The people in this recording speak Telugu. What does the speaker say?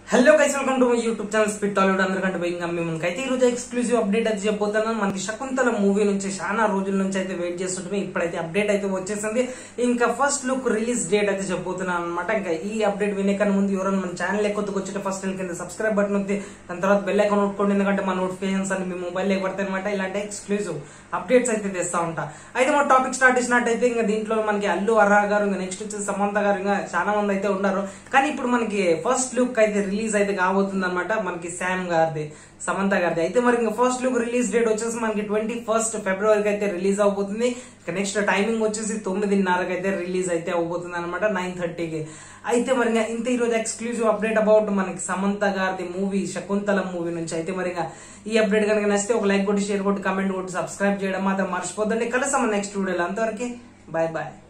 hello guys welcome to my YouTube channel స్పిట్ టాలీవుడ్ అందరికంటే పోయి ఇంకా మేము అయితే ఈ రోజు ఎక్స్క్లూజివ్ అప్డేట్ అయితే చెప్పబోతున్నాను మనకి శకుంతల మూవీ నుంచి చాలా రోజుల నుంచి అయితే వెయిట్ చేస్తుంటే ఇప్పుడైతే అప్డేట్ అయితే వచ్చేసింది ఇంకా ఫస్ట్ లుక్ రిలీజ్ డేట్ అయితే చెప్పబోతున్నాను అనమాట ఇంకా ఈ అప్డేట్ వినే కన్నా ముందు ఎవరైనా మన ఛానల్ కొత్తగా వచ్చే ఫస్ట్ కింద సబ్స్క్రైబ్ బటన్ ఉంది దాని తర్వాత బెల్ ఐకాన్ నోట్టుకోండి ఎందుకంటే మా నోటిఫికేషన్స్ అన్ని మీ మొబైల్ పడతాయి అనమాట ఇలాంటి ఎక్స్క్లూజివ్ అప్డేట్స్ అయితే తెస్తా ఉంటా అయితే మా టాపిక్ స్టార్ట్ చేసినట్టయితే ఇంకా దీంట్లో మనకి అల్లు అర్రా గారు ఇంకా నెక్స్ట్ వచ్చి సమంత గారు ఇంకా చాలా మంది అయితే ఉన్నారు కానీ ఇప్పుడు మనకి ఫస్ట్ లుక్ అయితే రిలీజ్ అయితే కాబోతుంది అనమాట మనకి శామ్ గారిది సమంత గారిది అయితే మరి ఇంకా ఫస్ట్ లుక్ రిలీజ్ డేట్ వచ్చేసి మనకి ట్వంటీ ఫస్ట్ ఫిబ్రవరికి అయితే రిలీజ్ అవబోతుంది ఇక నెక్స్ట్ టైమింగ్ వచ్చేసి తొమ్మిదిన్నరకు అయితే రిలీజ్ అయితే అవబోతుంది అనమాట నైన్ థర్టీకి అయితే మరి ఇంకా ఇంత ఈరోజు ఎక్స్క్లూజివ్ అప్డేట్ అబౌట్ మనకి సమంత గారిది మూవీ శకుంతల మూవీ నుంచి అయితే మరి ఇంకా ఈ అప్డేట్ కనుక నచ్చితే ఒక లైక్ కొట్టి షేర్ కొట్టి కమెంట్ కొట్టి సబ్స్క్రైబ్ చేయడం మాత్రం మర్చిపోద్దండి కలిసాం నెక్స్ట్ వీడియోలో అంతవరకు బాయ్ బాయ్